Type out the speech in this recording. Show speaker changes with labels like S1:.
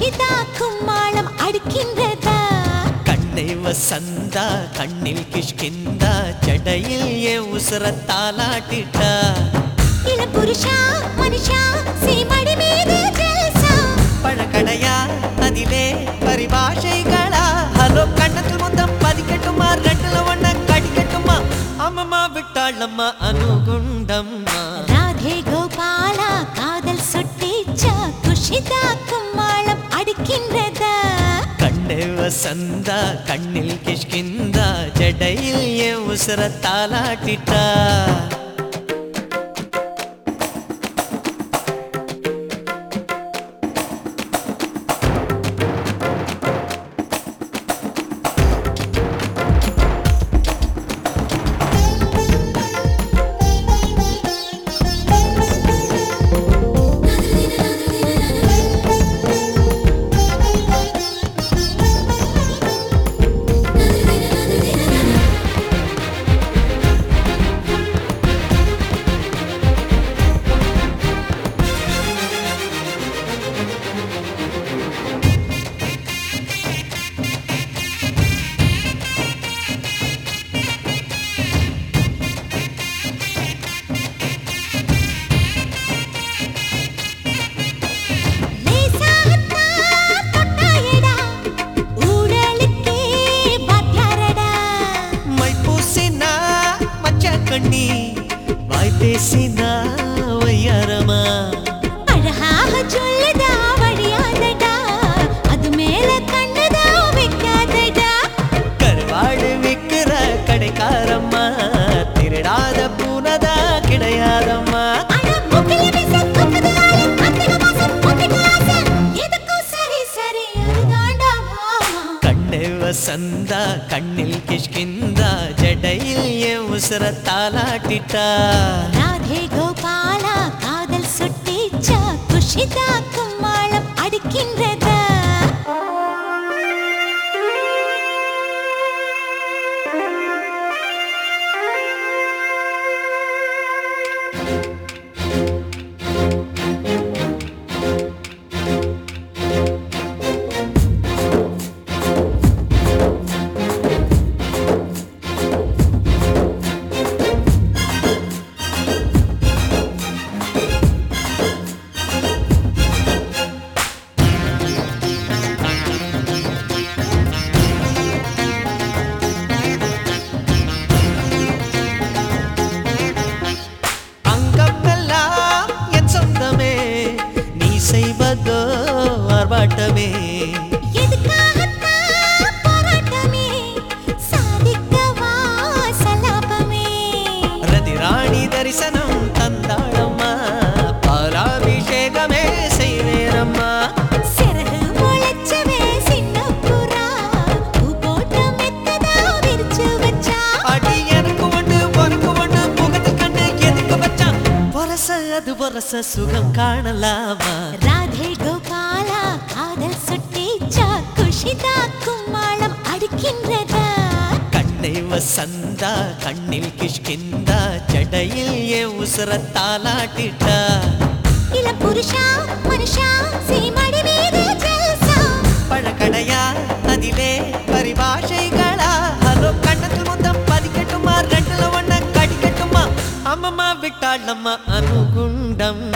S1: குஷிதா கும்மாளம் அடிக்கின்றதா
S2: கண்ணை வசந்தா கண்ணில் கிஷ்கிந்தா ஜடையில் என் உசுர தாலாட்டிட்டா
S1: இள புருஷா மனுஷா சீமடி மீது ஜல்சா
S2: பழக்கடையா அதிலே பரிபாஷைகளா ஹலோ கண்ணத்தில் முத்தம் பதிக்கட்டுமா ரெண்டுல ஒண்ண கடிக்கட்டுமா அம்மம்மா விட்டாளம்மா அனுகுண்டம்மா
S1: ராதே கோபாலா காதல் சுட்டிச்சா குஷிதா கும்மாளம் அடிக்கின்றதா
S2: கண்ணை வசந்தா கண்ணில் கிஷ்கிந்தா ஜடையில் என் உசுர தாலாட்டிட்டா
S1: லேசாகத்தா தொட்டாயடா ஊடலுக்கே பாத்தியாரடா
S2: மை பூசினா மச்ச கண்ணி வாய் பேசினா வையாரமா
S1: அழகாக சொல்லுதா வழியாதடா அது மேல கண்ணுதா வைக்காதடா
S2: கருவாடு விக்கிற கடைக்காரம்மா திருடாத பூனதா கிடையாதம்மா
S1: அட முக்கில விச கொக்குதாலே அத்திக மாசம் பொட்டிக்கு ஆசை எதுக்கும் சரி சரி அதுதாண்டா மாமா
S2: கண்ணு வசந்தா கண்ணில் கிஷ்கிந்தா ஜடையில் என் உசுர தாலாட்டிட்டா
S1: ராதே கோபாலா காதல் சுட்டிச்சா குஷிதா கும்மாளம் அடிக்கின்றதா
S2: அங்கமெல்லாம் என் சொந்தமே நீ செய்வதோ ஆர்ப்பாட்டமே
S1: எதுக்காகத்தான் போராட்டமே சாதிக்கவா சலாபமே
S2: ரதி ராணி தரிசனம் தந்தாளம்மா பாலாபிஷேகமே செய்வேரம்மா
S1: சிறகு முளைச்சவே சின்ன புறா பூ போட்ட மெத்ததா விரிச்சு வச்சா
S2: அடி எனக்கு ஒண்ணு உனக்கு ஒண்ணு முகத்து கண்ணு எதுக்கு வச்சான் பொரச அது பொரச சுகம் காணலாமா
S1: ராதே கோபாலா காதல் சுட்டிச்சா குஷிதா கும்மாளம் அடிக்கின்றதா
S2: கண்ணை வசந்தா கண்ணில் கிஷ்கிந்தா ஜடையில் என் உசுர தாலாட்டிட்டா
S1: இள புருஷா மனுஷா சீமடி மீது ஜல்சா
S2: பழக்கடையா அதிலே பரிபாஷைகளா ஹலோ கண்ணத்தில் முத்தம் பதிக்கட்டுமா ரெண்டுல ஒண்ண கடிக்கட்டுமா அம்மம்மா விட்டாளம்மா அனுகுண்டம்